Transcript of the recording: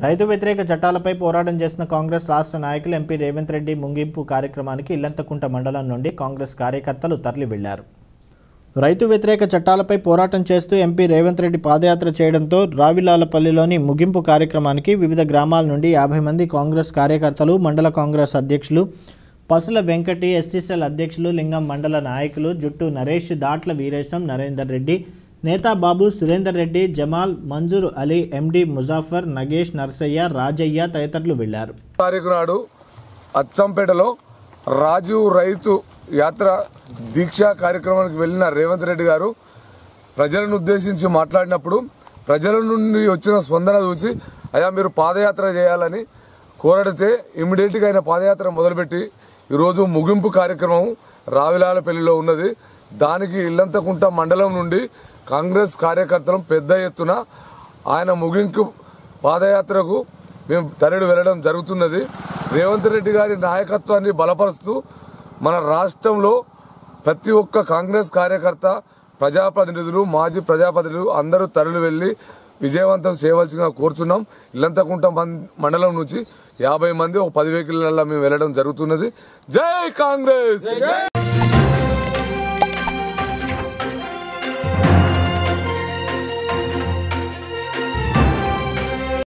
రైతు వ్యతిరేక చట్టాలపై పోరాటం చేసిన కాంగ్రెస్ రాష్ట్ర నాయకులు ఎంపీ రేవంత్ రెడ్డి ముగింపు కార్యక్రమానికి ఇల్లంతకుంట మండలం నుండి కాంగ్రెస్ కార్యకర్తలు తరలి వెళ్లారు రైతు వ్యతిరేక చట్టాలపై పోరాటం చేస్తూ ఎంపీ రేవంత్ రెడ్డి పాదయాత్ర చేయడంతో రావిలాలపల్లిలోని ముగింపు కార్యక్రమానికి వివిధ గ్రామాల నుండి యాభై మంది కాంగ్రెస్ కార్యకర్తలు మండల కాంగ్రెస్ అధ్యక్షులు పసుల వెంకటి ఎస్సీసీఎల్ అధ్యక్షులు లింగం మండల నాయకులు జుట్టు నరేష్ దాట్ల వీరేశం నరేందర్ రెడ్డి నేతా బాబు సురేందర్ రెడ్డి జమాల్ మంజూర్ అలీ ఎండి ముజాఫర్ నగేష్ నర్సయ్య రాజయ్య తదితరులు వెళ్లారు తారీఖు నాడు అచ్చంపేటలో రాజీవ్ రైతు యాత్ర దీక్ష కార్యక్రమానికి వెళ్ళిన రేవంత్ రెడ్డి గారు ప్రజలను ఉద్దేశించి మాట్లాడినప్పుడు ప్రజల నుండి వచ్చిన స్పందన చూసి అయా మీరు పాదయాత్ర చేయాలని కోరడితే ఇమ్మీడియట్ గా ఆయన పాదయాత్ర మొదలుపెట్టి ఈరోజు ముగింపు కార్యక్రమం రావిలాలపల్లిలో ఉన్నది దానికి ఇల్లంతకుంట మండలం నుండి కాంగ్రెస్ కార్యకర్తలు పెద్ద ఎత్తున ఆయన ముగింపు పాదయాత్రకు మేము తరలి వెళ్లడం జరుగుతున్నది రేవంత్ రెడ్డి గారి నాయకత్వాన్ని బలపరుస్తూ మన రాష్ట్రంలో ప్రతి ఒక్క కాంగ్రెస్ కార్యకర్త ప్రజాప్రతినిధులు మాజీ ప్రజాప్రతినిధులు అందరూ తరలి వెళ్లి విజయవంతం చేయవలసిందిగా కోరుచున్నాం ఇల్లంతకుంట మం- మండలం నుంచి యాభై మంది ఒక పది వెహికల్ మేము వెళ్లడం జరుగుతున్నది జై కాంగ్రెస్